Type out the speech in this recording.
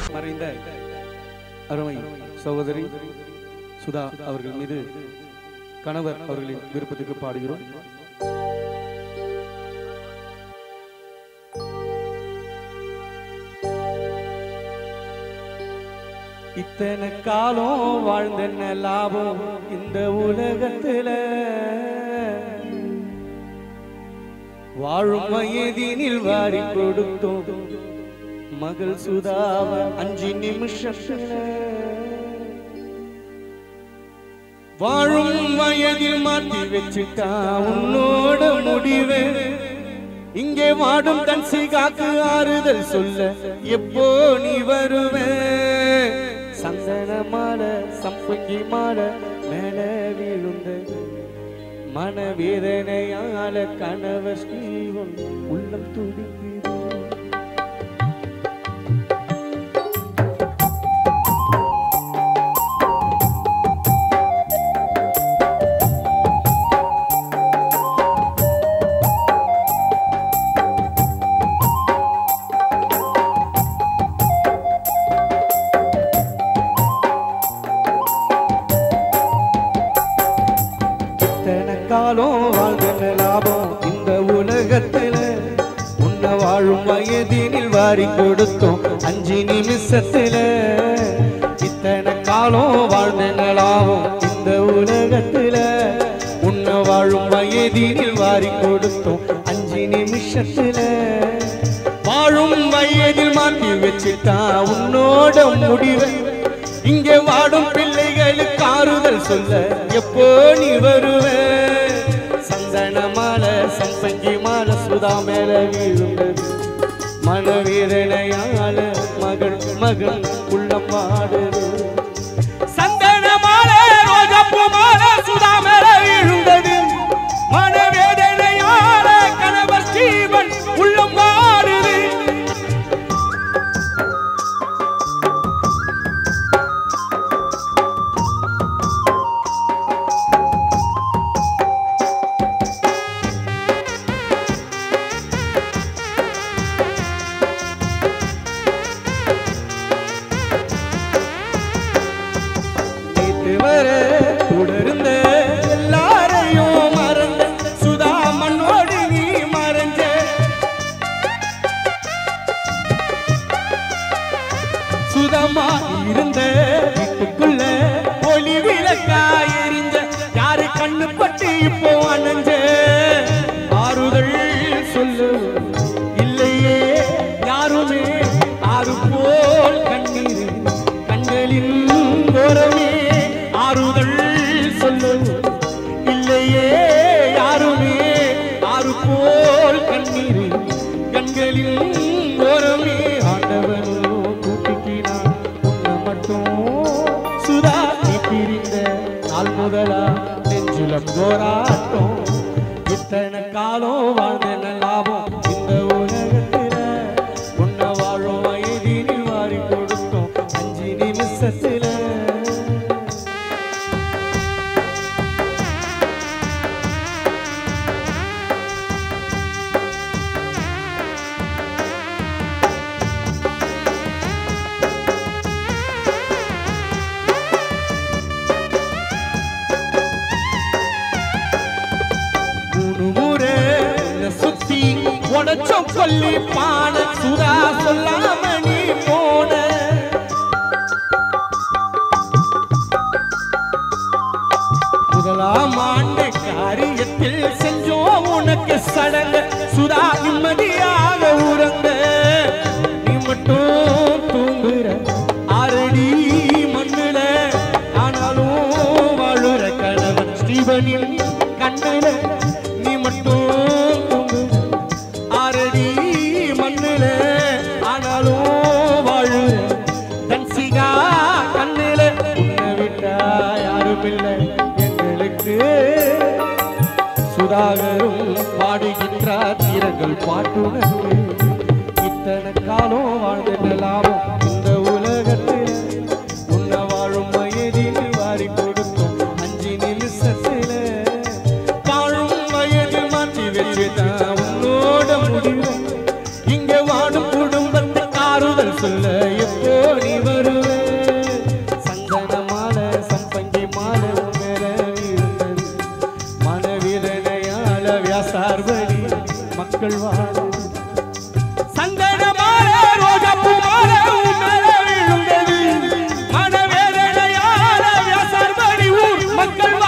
மறைந்த அருமை சகோதரி சுதா அவர்கள் மீது கணவர் அவர்களின் விருப்பத்துக்கு பாடுகிறோம் இத்தனை காலம் வாழ்ந்தென்ன லாபம் இந்த உலகத்துல வாழும் வயதினில் வாரி கொடுத்தோம் மகள் சுதாவ அஞ்சு நிமிஷத்துல வாழும் வயதில் மாத்தி வச்சுட்டா உன்னோட முடிவு இங்கே வாடும் தன் சிகாக்கு ஆறுதல் சொல்ல எப்போ நீ வருவ சந்தன மாலை சம்பங்கி மாலை மேல விழுந்தது மனவேதனையால கணவர் ஸ்ரீவன் உள்ளம் துடிக்குது இத்தனை காலம் வாழ்ந்த லாபம் இந்த உலகத்துல உன்னை வாழும் வயதினில் வாரி கொடுத்தோம் அஞ்சு நிமிஷத்துல இத்தனை காலம் வாழ்ந்த லாபம் இந்த உலகத்துல உன்னை வாழும் வயதினில் வாரி கொடுத்தோம் அஞ்சு நிமிஷத்துல வாழும் வயதில் மாற்றி வச்சுட்டா உன்னோட முடிவை இங்கே வாடும் பிள்ளைகளுக்கு ஆறுதல் சொல்ல எப்போ நீ வருவ சந்தன மாலை சம்பங்கி மாலை சுதா மேல வீழ்ந்தது மனவீரனையால மகள் மகள் உள்ளம் வாடுது சந்தன மாலை ரோஜாப்பூ மாலை சுதா மேல வீழ்ந்தது மனவேதனையால கணவர் ஜீவன் உள்ளம் வாடுது நேத்து வர தொடர்ந்த எல்லாரையும் மறந்த சுதா மண்ணோடு நீ மறைஞ்ச சுதமா இருந்த வீட்டுக்குள்ள ஒளி விளக்கா எரிஞ்ச யாரு கண்ணு பட்டு இப்போ அணைஞ்ச ஆறுதல் சொல்லு இல்லையே யாருமே ஆறு போல் கண்ணீர் கண்களின் ஓரமே ஆறுதல் சொல்லு இல்லையே யாருமே ஆறு போல் கண்ணீர் கண்களின் ஓரமே ஆண்டவனோ கூட்டிக்கினான் உன்னை மட்டும் சுதா நீ பிரிந்த நாள் முதலா நெஞ்சுலம் போராட்டம் இத்தனை காலம் வாழ்ந்த லாபம் இந்த உலகத்துல உன்னை வாழும் வயதினில் வாரி கொடுத்தோம் அஞ்சு நிமிஷத்துல மூணு முறை உன்னை சுத்தி உடச்சம் கொல்லி பாட சுதா சொல்லாம நீ போன முதலாம் ஆண்டு காரியத்தில் செஞ்சோம் உனக்கு சடங்கு சுதா நிம்மதியாக உறங்க நீ மட்டும் தூங்குற ஆரடி மண்ணுல ஆனாலும் வாழுற கணவன் ஸ்ரீவனின் கண்ணுல நீ மட்டும் தூங்குற ஆரடி மண்ணுல ஆனாலும் வாழுற தன்சிகா கண்ணுல உன்னை விட்டா யாரும் இல்லை எங்களுக்கு சுதாகரும் பாடுகின்றார் தீரங்கள் பாட்டுணர்வு இத்தனை காலம் வாழ்ந்த லாபம் இந்த உலகத்தில் உன்னை வாழும் வயதில் வாரி கொடுத்தோம் அஞ்சு நிமிஷத்துல வாழும் வயதில் மாற்றி வச்சுதான் உன்னோட முடிவு இங்க வாடும் குடும்பத்துக்கு ஆறுதல் ஆறுதல் சொல்ல எப்போ நீ வருவே சந்தன மாலை சம்பங்கி மாலை உன் மேல விழுந்தது மனவிரணையால வியாசார்படி மக்கள் வாழ சந்தன மாலை ரோஜாப்பூ மாலை உன் மேல விழுந்தது மனவேதனையால வியாசர்படி ஊர் மக்கள்